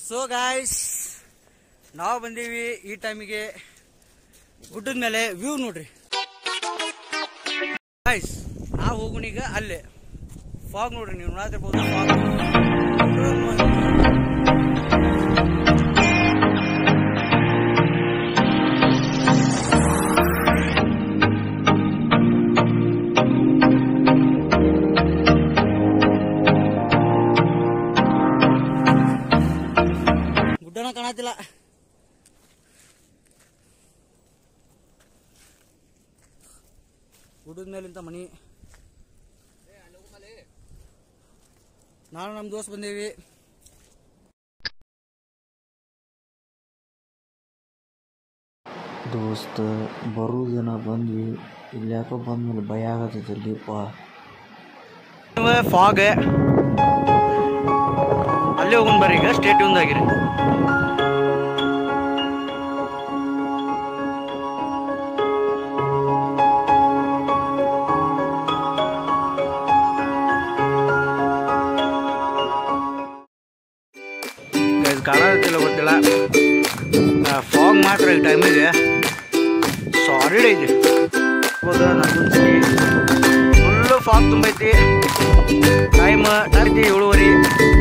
so guys ನಾವು ಬಂದೀವಿ ಈ ಟೈಮಿಗೆ ಗುಡ್ಡದ ಮೇಲೆ ವ್ಯೂ ನೋಡ್ರಿ ಗಾಯ್ಸ್ ನಾವು ಹೋಗೋಣ ಈಗ ಅಲ್ಲೇ ಫಾಗ್ ನೋಡ್ರಿ ನೀವು ನೋಡತಿರ್ಬೋದು ಫಾಗ್ ಗುಡ್ಡನ ಕಾಣತಿಲ್ಲ ಗುಡ್ಡದ ಮೇಲಿಂದ ಮನಿ ನಾನು ನಮ್ಮ ದೋಸ್ತ್ ಬಂದೇವಿ ದೋಸ್ತ ಬರೋ ದಿನ ಬಂದ್ವಿ ಇಲ್ಲಿ ಯಾಕೋ ಬಂದ್ಮೇಲೆ ಭಯ ಆಗತ್ತೈತಲ್ಲಿಪ್ಪ ಫಾಗ್ ಅಲ್ಲೇ ಹೋಗೋಣ ಬರ್ರಿ ಈಗ ಸ್ಟೇಟ್ ಆಗಿರಿ ಕಾಣತ್ತಿಲ್ಲ ಗೊತ್ತಿಲ್ಲ ಫಾಗ್ ಮಾತ್ರ ಈ ಟೈಮಿಗೆ ಸಾಲಿಡ್ ಐತಿ ಹೌದು ನನ್ಗೊಂದ್ಸತಿ ಫುಲ್ಲು ಫಾಗ್ ತುಂಬೈತಿ ಟೈಮ್ ಟೈಮ್ ಏಳುವರೆ